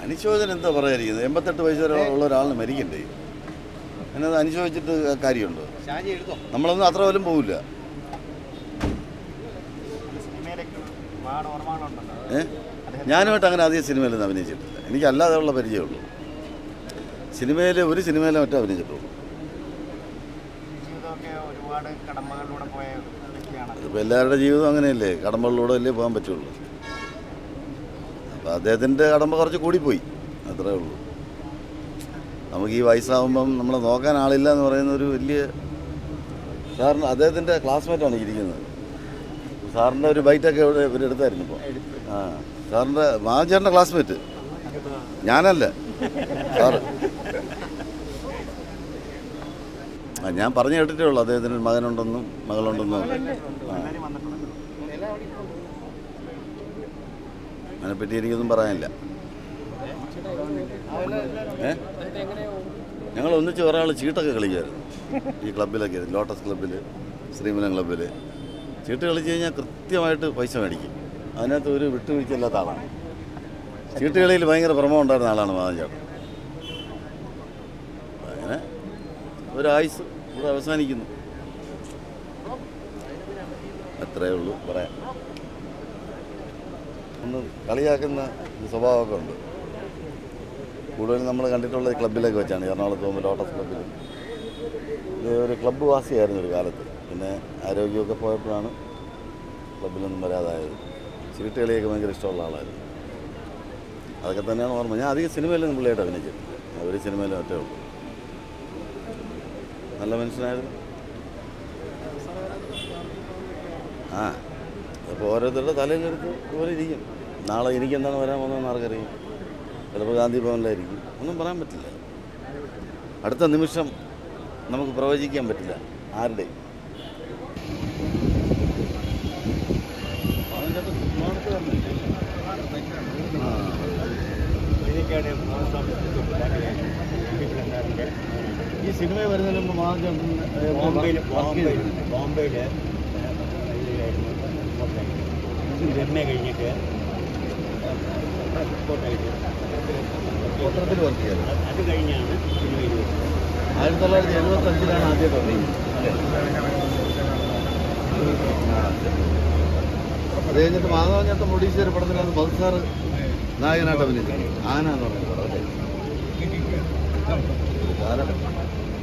അനുശോചനം എന്താ പറയാതിരിക്കുന്നത് എൺപത്തെട്ട് വയസ്സ് വരെ ഉള്ള ഒരാളിന് മരിക്കണ്ടേ എന്നത് അനുശോചിച്ചിട്ട് കാര്യമുണ്ടോ ഷാജി എഴുതോ നമ്മളൊന്നും അത്ര പോലും പോവില്ല സിനിമയിലേക്ക് ഒരുപാട് ഓർമ്മകളുണ്ടല്ലോ ഏ ഞാനുമായിട്ട് അങ്ങനെ അധികം സിനിമയിലൊന്നും അഭിനയിച്ചിട്ടില്ല എനിക്ക് അല്ലാതെ ഉള്ള പരിചയമുള്ളൂ സിനിമയിൽ ഒരു സിനിമയിലും മറ്റും അഭിനയിച്ചിട്ടുള്ളൂ ജീവിതമൊക്കെ ഒരുപാട് കടമ്പകളിലൂടെ പോയ വ്യക്തിയാണ് അതിപ്പോൾ എല്ലാവരുടെ ജീവിതം അങ്ങനെയല്ലേ കടമ്പകളിലൂടെ അല്ലേ പോകാൻ പറ്റുള്ളൂ അപ്പോൾ അദ്ദേഹത്തിൻ്റെ കടമ്പ കുറച്ച് കൂടിപ്പോയി അത്രേ ഉള്ളൂ നമുക്ക് ഈ വയസ്സാകുമ്പം നമ്മളെ നോക്കാൻ ആളില്ല എന്ന് പറയുന്ന ഒരു വലിയ സാറിന് അദ്ദേഹത്തിൻ്റെ ക്ലാസ്മേറ്റാണ് ഇരിക്കുന്നത് സാറിൻ്റെ ഒരു ബൈറ്റൊക്കെ ഇവിടെ ഇവരെടുത്തായിരുന്നു ഇപ്പോൾ ആ സാറിൻ്റെ മാചേട്ടൻ്റെ ക്ലാസ്മേറ്റ് ഞാനല്ല സാറ് ആ ഞാൻ പറഞ്ഞു കേട്ടിട്ടേ ഉള്ളൂ അദ്ദേഹത്തിന് ഒരു മകനുണ്ടെന്നും മകളുണ്ടെന്നും ഒക്കെ. ആ എല്ലാവരും വന്നിട്ടുണ്ടല്ലോ അതിനെപ്പറ്റി എനിക്കൊന്നും പറയാനില്ല ഏ ഞങ്ങൾ ഒന്നിച്ച് കുറേ ആൾ ചീട്ടൊക്കെ കളിക്കുമായിരുന്നു ഈ ക്ലബിലൊക്കെ ലോട്ടസ് ക്ലബ്ബിൽ ശ്രീമലം ക്ലബ്ബിൽ ചീട്ട് കളിച്ച് കഴിഞ്ഞാൽ കൃത്യമായിട്ട് പൈസ മേടിക്കും അതിനകത്ത് ഒരു വിട്ടുവീഴ്ചയില്ലാത്ത ആളാണ് ചീട്ട് കളിയിൽ ഭയങ്കര ഭ്രമം ഉണ്ടായിരുന്ന ആളാണ് മാധവൻ ചേട്ടൻ അങ്ങനെ ഒരായുസ് ഇവിടെ അവസാനിക്കുന്നു അത്രയേ ഉള്ളൂ പറയാൻ ഒന്ന് കളിയാക്കുന്ന ഒരു സ്വഭാവമൊക്കെ ഉണ്ട് കൂടുതലും നമ്മൾ കണ്ടിട്ടുള്ളത് ക്ലബിലൊക്കെ വെച്ചാണ് എറണാകുളത്ത് പോകുമ്പോൾ ലോട്ടസ് ക്ലബ്ബിൽ ഇത് ഒരു ക്ലബ്ബ് വാസിയായിരുന്നു ഒരു കാലത്ത് പിന്നെ ആരോഗ്യമൊക്കെ പോയപ്പോഴാണ് ക്ലബിലൊന്നും വരാതായത് ചീട്ട് കളിയൊക്കെ ഭയങ്കര ഇഷ്ടമുള്ള ആളായിരുന്നു അതൊക്കെ തന്നെയാണ് ഓർമ്മ ഞാൻ അധികം സിനിമയിലൊന്നും പുള്ളിയായിട്ട് അഭിനയിച്ചിട്ടില്ല ഒരു സിനിമയിലും ഒറ്റേ ഉള്ളൂ നല്ല മനുഷ്യനായിരുന്നു ആ അപ്പോൾ ഓരോരുത്തരുടെ തലയിലെടുത്ത് ഇതുപോലെ ഇരിക്കും നാളെ എനിക്കെന്താണ് വരാൻ പോകുന്നതെന്ന് ആർക്കറിയും ചിലപ്പോൾ ഗാന്ധി ഭവനിലായിരിക്കും ഒന്നും പറയാൻ പറ്റില്ല അടുത്ത നിമിഷം നമുക്ക് പ്രവചിക്കാൻ പറ്റില്ല ആരുടെയും ഈ സിനിമ വരുന്നതിന് മുമ്പ് ബോംബെയിൽ ബോംബെയിൽ ബോംബെയിൽ എം എ കഴിഞ്ഞിട്ട് പത്രത്തിൽ വർക്ക് ചെയ്തത് അത് കഴിഞ്ഞാണ് സിനിമയിൽ ആയിരത്തി തൊള്ളായിരത്തി എഴുപത്തി അഞ്ചിലാണ് ആദ്യമായിട്ട് അഭിനയിച്ചത് അത് കഴിഞ്ഞിട്ട് മാധവൻ ചേട്ടൻ പ്രൊഡ്യൂസ് ചെയ്ത പടത്തിലാണ് ബൽസാർ നായകനായിട്ട് അഭിനയിച്ചത് ആന എന്ന് പറഞ്ഞ പടം അല്ലേ കാലം